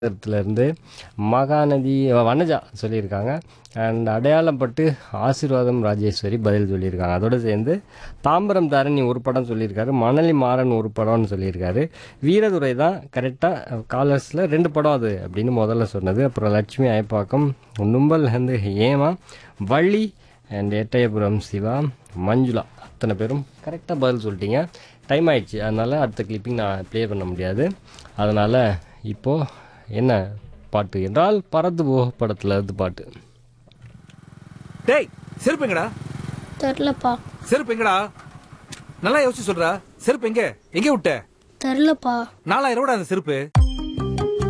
இருந்து மகாநதி வனஜா சொல்லியிருக்காங்க அண்ட் அடையாளப்பட்டு ஆசீர்வாதம் ராஜேஸ்வரி பதில் சொல்லியிருக்காங்க அதோடு சேர்ந்து தாம்பரம் தாரணி ஒரு படம் சொல்லியிருக்காரு மணலி மாறன் ஒரு படம்னு சொல்லியிருக்காரு வீரதுரை தான் கரெக்டாக காலர்ஸில் ரெண்டு படம் அது அப்படின்னு முதல்ல சொன்னது அப்புறம் லட்சுமி அயப்பாக்கம் நும்பல் வந்து ஏமா வள்ளி அண்ட் எட்டயபுரம் சிவா மஞ்சுளா அத்தனை பேரும் கரெக்டாக பதில் சொல்லிட்டீங்க டைம் ஆயிடுச்சு அதனால் அடுத்த கிளிப்பிங் நான் ப்ளே பண்ண முடியாது அதனால் இப்போது என்ன பாட்டு என்றால் பறந்து போ படத்தில் இருந்து பாட்டு டேய் செருப்பு எங்கடா தெரிலப்பா செருப்பு எங்கடா நல்லா யோசிச்சு சொல்றா செருப்பு எங்க எங்க விட்ட தெரிலப்பா நாலாயிரம் ரூபாய் அந்த செருப்பு